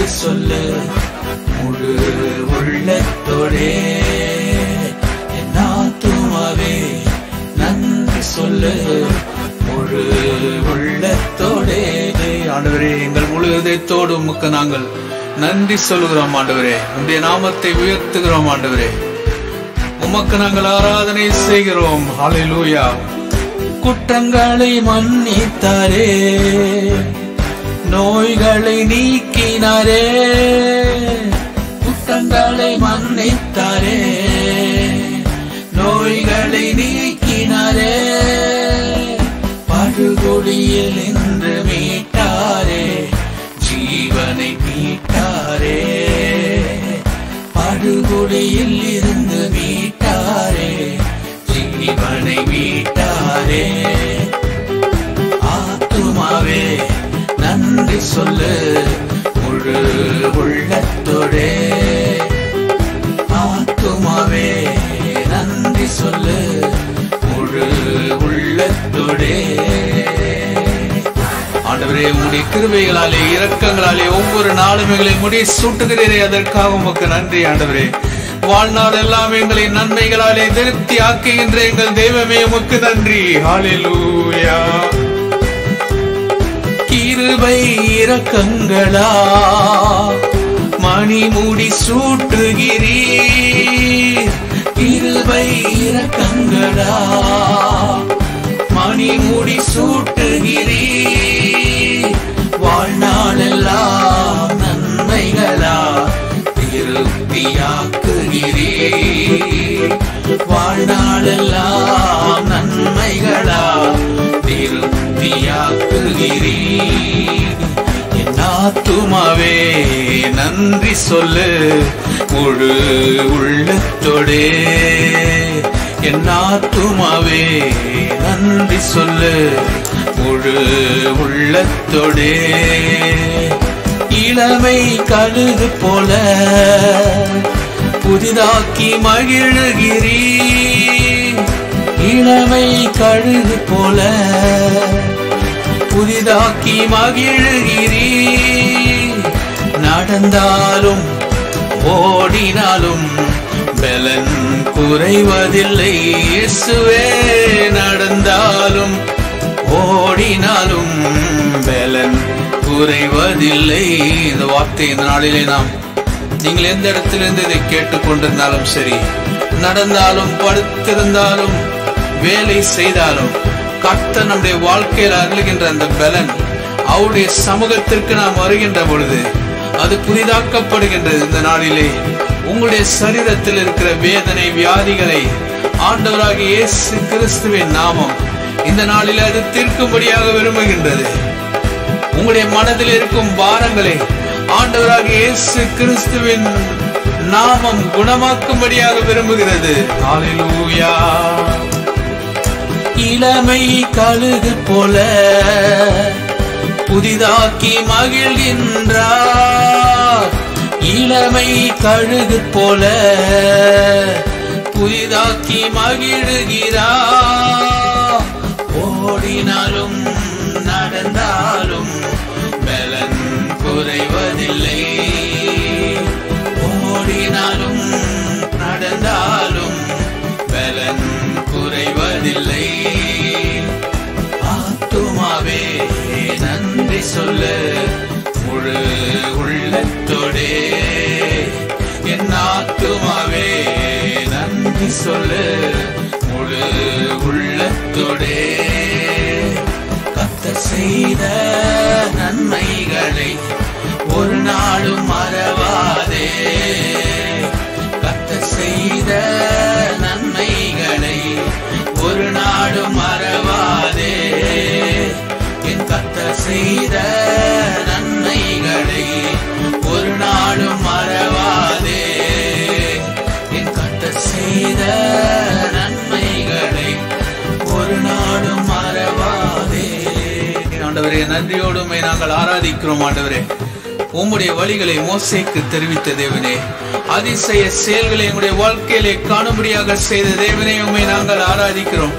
சொல்லு முழு உள்ளத்தோடே என் ஆத்துமாவே நன்றி சொல்லு முழு உள்ளத்தோடே ஆண்டவரே எங்கள் முழு இதயத்தோடு உமக்கு நாங்கள் நன்றி சொல்லுகிறோம் ஆண்டவரே உடைய நாமத்தை உயர்த்துகிறோம் ஆண்டவரே உமக்கு நாங்கள் ஆராதனை செய்கிறோம் ஹalleluya குற்றங்களை மன்னித்தாரே நோய்களை நீக்கினாரே குற்றங்களை மன்னித்தாரே நோய்களை நீக்கினாரே படுகொடியில் இன்று மீட்டாரே ஜீவனை மீட்டாரே படுகொடியில் இருந்து மீட்டாரே ஜீவனை மீட்டாரே ஆத்துமாவே நன்றி சொல்லு முழு உள்ளத்தோடே ஆத்துமாவே நன்றி சொல்லு முழு உள்ளத்தோடே ஆண்டவரே உங்களுடைய கிருபைகளாலே இரக்கங்களாலே ஒவ்வொரு நாளும் எங்களை முடி சூட்டுகிறீரே அதற்காக உமக்கு நன்றி ஆண்டவரே வாழ்நாள் எல்லாம் எங்களை நன்மைகளாலே திருப்தி ஆக்குகின்ற எங்கள் தெய்வமே உமக்கு நன்றி ஹalleluya கிருபை இரக்கங்களா மணிமுடி சூட்டுகிறீர் கிருபை இரக்கங்களா மணிமுடி சூட்டுகிறீர் வாழ்நாளெல்லாம் நன்மைகளா திருப்தியாக்குகிறீர் வாழ்நாளெல்லாம் நன்மைகளா திருப்தியாக்குகிறீர் என் ஆத்துமாவே நன்றி சொல்லு முழு உள்ளத்தோடே என் ஆத்துமாவே நன்றி சொல்லு முழு உள்ளத்தோடே இளமை கழுகு போல புதிதாக்கி மகிழுகிறீர் இளமை கழுகு போல புதிதாக்கி மகிழுகிறீர் நடந்தாலும் ஓடினாலும் பலன் குறைவதில்லை இயேசுவே நடந்தாலும் ஓடினாலும் பலன் குறைவதில்லை இந்த வார்த்தை இந்த நாளிலே நாம் நீங்கள் எந்த இடத்திலிருந்து இதை கேட்டுக்கொண்டிருந்தாலும் சரி நடந்தாலும் படுத்திருந்தாலும் வேலை செய்தாலும் கர்த்தர் நம்முடைய வாழ்க்கையில் அருளுகின்ற அந்த பலன் அவருடைய சமூகத்திற்கு நாம் வருகின்ற பொழுது அது புதிதாக்கப்படுகின்றது இந்த நாளிலே உங்களுடைய சரீரத்தில் இருக்கிற வேதனை வியாதிகளை ஆண்டவராகிய இயேசு கிறிஸ்துவின் நாமம் இந்த நாளில் அது தீர்க்கும்படியாக விரும்புகின்றது உங்களுடைய மனதில் இருக்கும் பாரங்களை ஆண்டவராகிய இயேசு கிறிஸ்துவின் நாமம் குணமாக்கும்படியாக விரும்புகிறது ஹalleluya இளமை கழுகு போல புதிதாக்கி மகிழ்கின்றார் இளமை கழுகு போல புதிதாக்கி மகிழுகிறார் ஓடினாலும் நடந்தாலும் பலன் குறைவதில்லை ஓடினாலும் நடந்தாலும் பலன் குறைவதில்லை ஆத்துமாவே நன்றி சொல்லு முழு உள்ளத்தோடே என் ஆத்துமாவே நன்றி சொல்லு முழு உள்ளத்தோடே கத்த செய்த நன்மைகளை ஒரு நாளும் மறவாதே கத்த செய்த நன்மைகளை ஒரு நாளும் மறவாதே என் கத்த செய்த நன்மைகளை ஒரு நாளும் மறவாதே என் கத்த செய்த நன்மைகளை ஒரு நாளும் மறவாதே ஆண்டவரே நன்றியோடு உம்மை நாங்கள் ஆராதிக்கிறோம் ஆண்டவரே உம்முடைய வழிகளை மோசைக்கு தெரிவித்த தேவனே அதிசய செயல்களை எங்களுடைய வாழ்க்கையிலே காணும்படியாக செய்த தேவனே உம்மை நாங்கள் ஆராதிக்கிறோம்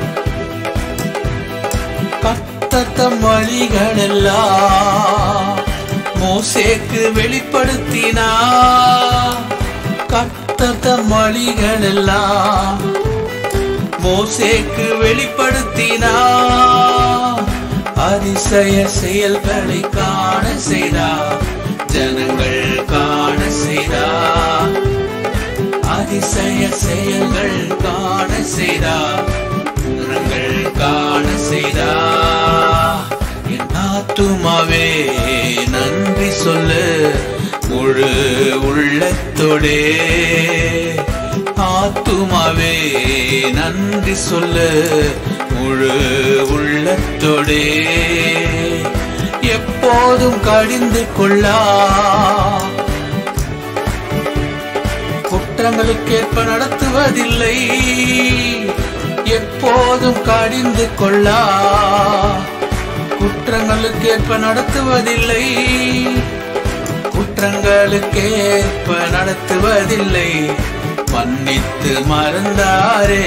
கத்தத்தம் வழிகளெல்லாம் மோசேக்கு வெளிப்படுத்தினா கர்த்தர் தம் வழிகள் எல்லாம் மோசேக்கு வெளிப்படுத்தினா அதிசய செயல்களை காண செய்தா ஜனங்கள் காண செய்தா அதிசய செயல்கள் காண செய்தா ஜனங்கள் காண செய்தா என் ஆத்துமாவே நன்றி சொல்லு முழு உள்ளத்தோடே ஆத்துமாவே நன்றி சொல்லு முழு உள்ளத்தோடே எப்போதும் கடிந்து கொள்ளா குற்றங்களுக்கேற்ப நடத்துவதில்லை எப்போதும் கடிந்து கொள்ளா குற்றங்களுக்கேற்ப நடத்துவதில்லை குற்றங்களுக்கேற்ப நடத்துவதில்லை மன்னித்து மறந்தாரே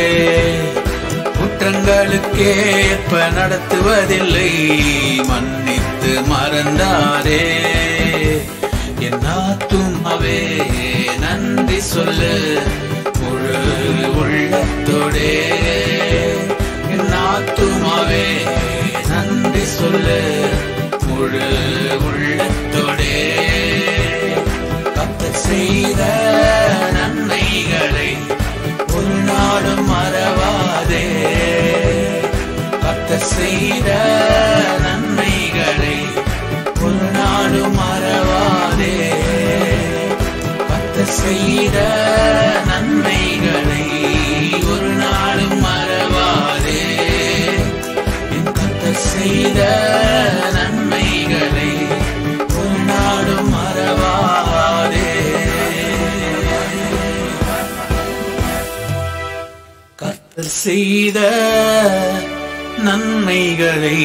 குற்றங்களுக்கேற்ப நடத்துவதில்லை மன்னித்து மறந்தாரே என் ஆத்துமாவே நன்றி சொல்லு முழு உள்ளத்தோடே என் ஆத்துமாவே நன்றி சொல்லு முழு உள்ளத்தோடே கத்த செய்த நன்மைகளை ஒரு நாளும் மறவாதே கத்த செய்த நன்மைகளை ஒரு நாளும் மறவாதே கத்த செய்த நன்மைகளை ஒரு நாளும் மறவாதே என் கத்த செய்த நன்மைகளை ஒரு நாளும் மறவாதே கர்த்தர் செய்த நன்மைகளை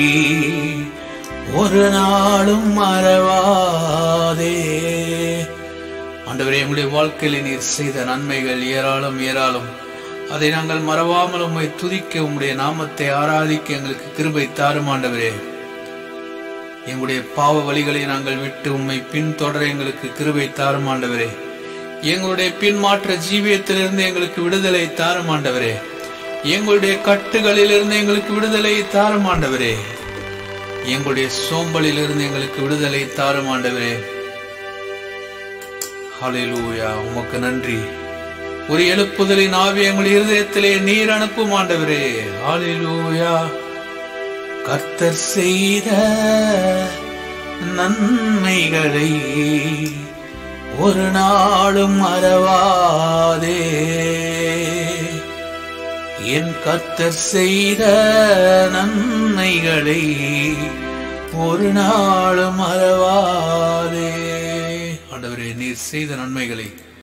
ஒரு நாளும் மறவாதே ஆண்டவரே எங்களுடைய வாழ்க்கையில நீர் செய்த நன்மைகள் ஏராளம் ஏராளம் அதை நாங்கள் மறவாமல் உம்மை துதிக்க உம்முடைய நாமத்தை ஆராதிக்க எங்களுக்கு கிருபை தாரும் ஆண்டவரே எங்களுடைய பாவ வழிகளை நாங்கள் விட்டு உம்மை பின்தொடர எங்களுக்கு கிருபை தாரும் ஆண்டவரே எங்களுடைய பின்மாற்ற ஜீவியத்திலிருந்து எங்களுக்கு விடுதலை தாரும் ஆண்டவரே எங்களுடைய கட்டுகளிலிருந்து எங்களுக்கு விடுதலை தாரும் ஆண்டவரே எங்களுடைய சோம்பலிலிருந்து எங்களுக்கு விடுதலை தாரும் ஆண்டவரே ஹalleluya உமக்கு நன்றி ஒரு எழுப்புதலின் ஆவி எங்கள் இருதயத்திலே நீர் அனுப்பும் ஆண்டவரே ஹalleluya கர்த்தர் செய்த நன்மைகளை ஒரு நாளும் மறவாதே என் கர்த்தர் செய்த நன்மைகளை ஒரு நாளும் மறவாதே ஆண்டவரே நீர் செய்த நன்மைகளை